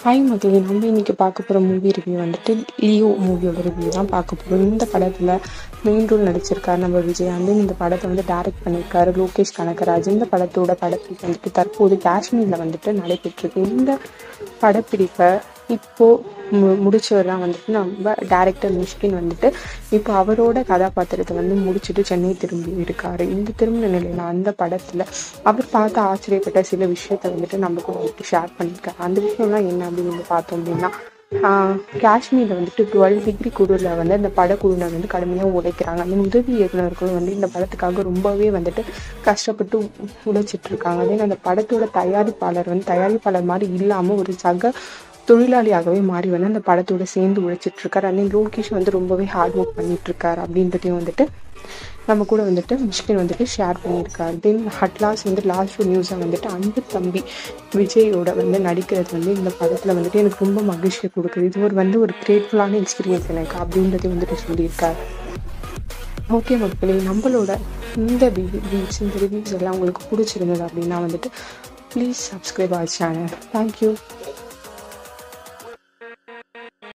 hi மக்களே நம்ம இன்னைக்கு பார்க்க போகிற மூவி ரிவ்யூ வந்துட்டு லியோ மூவியோட ரிவ்யூ தான் பார்க்க போகிறோம் இந்த படத்தில் மெயின் ரோல் நடிச்சிருக்காரு நம்ம விஜயாந்து இந்த படத்தை வந்து டைரக்ட் பண்ணியிருக்காரு லோகேஷ் கனகராஜ் இந்த படத்தோட படப்பிடிப்பு வந்துட்டு தற்போது காஷ்மீரில் வந்துட்டு நடைபெற்றிருக்கு இந்த படப்பிடிப்பை இப்போ மு முடிச்சவர் தான் வந்துட்டு நம்ம டேரக்டர் மிஷ்கின் வந்துட்டு இப்போ அவரோட கதாபாத்திரத்தை வந்து முடிச்சுட்டு சென்னை திரும்பி இருக்காரு இந்த திரும்பின நிலையில அந்த படத்துல அவர் பார்த்து ஆச்சரியப்பட்ட சில விஷயத்த வந்துட்டு நம்ம கூட வந்துட்டு ஷேர் பண்ணியிருக்காரு அந்த விஷயம்லாம் என்ன அப்படின்னு வந்து பார்த்தோம் அப்படின்னா ஆஹ் காஷ்மீர்ல வந்துட்டு டுவெல் டிகிரி குளிர்ல வந்து அந்த படக்குழுவினர் வந்து கடுமையாக உழைக்கிறாங்க அந்த உதவி இயக்குனர்கள் வந்து இந்த படத்துக்காக ரொம்பவே வந்துட்டு கஷ்டப்பட்டு உழைச்சிட்டு இருக்காங்க அதே அந்த படத்தோட தயாரிப்பாளர் வந்து தயாரிப்பாளர் மாதிரி இல்லாம ஒரு சக தொழிலாளியாகவே மாறி வந்து அந்த படத்தோட சேர்ந்து உழைச்சிட்டு இருக்காரு அதே லோகேஷ் வந்து ரொம்பவே ஹார்ட் ஒர்க் பண்ணிட்டு இருக்காரு அப்படின்றதையும் வந்துட்டு நம்ம கூட வந்துட்டு மிஷ்கின் வந்துட்டு ஷேர் பண்ணியிருக்காரு தென் அட்லாஸ் வந்து லாஸ்ட் நியூஸை வந்துட்டு அன்பு தம்பி விஜயோட வந்து நடிக்கிறது வந்து இந்த படத்தில் வந்துட்டு எனக்கு ரொம்ப மகிழ்ச்சியை கொடுக்குது இது ஒரு வந்து ஒரு கிரேட்ஃபுல்லான எக்ஸ்பீரியன்ஸ் எனக்கு அப்படின்றதையும் வந்துட்டு சொல்லியிருக்காரு ஓகே மக்களே நம்மளோட இந்த ரிவ்யூஸ் இந்த ரிவ்யூஸ் எல்லாம் உங்களுக்கு பிடிச்சிருந்தது அப்படின்னா வந்துட்டு please subscribe our channel thank you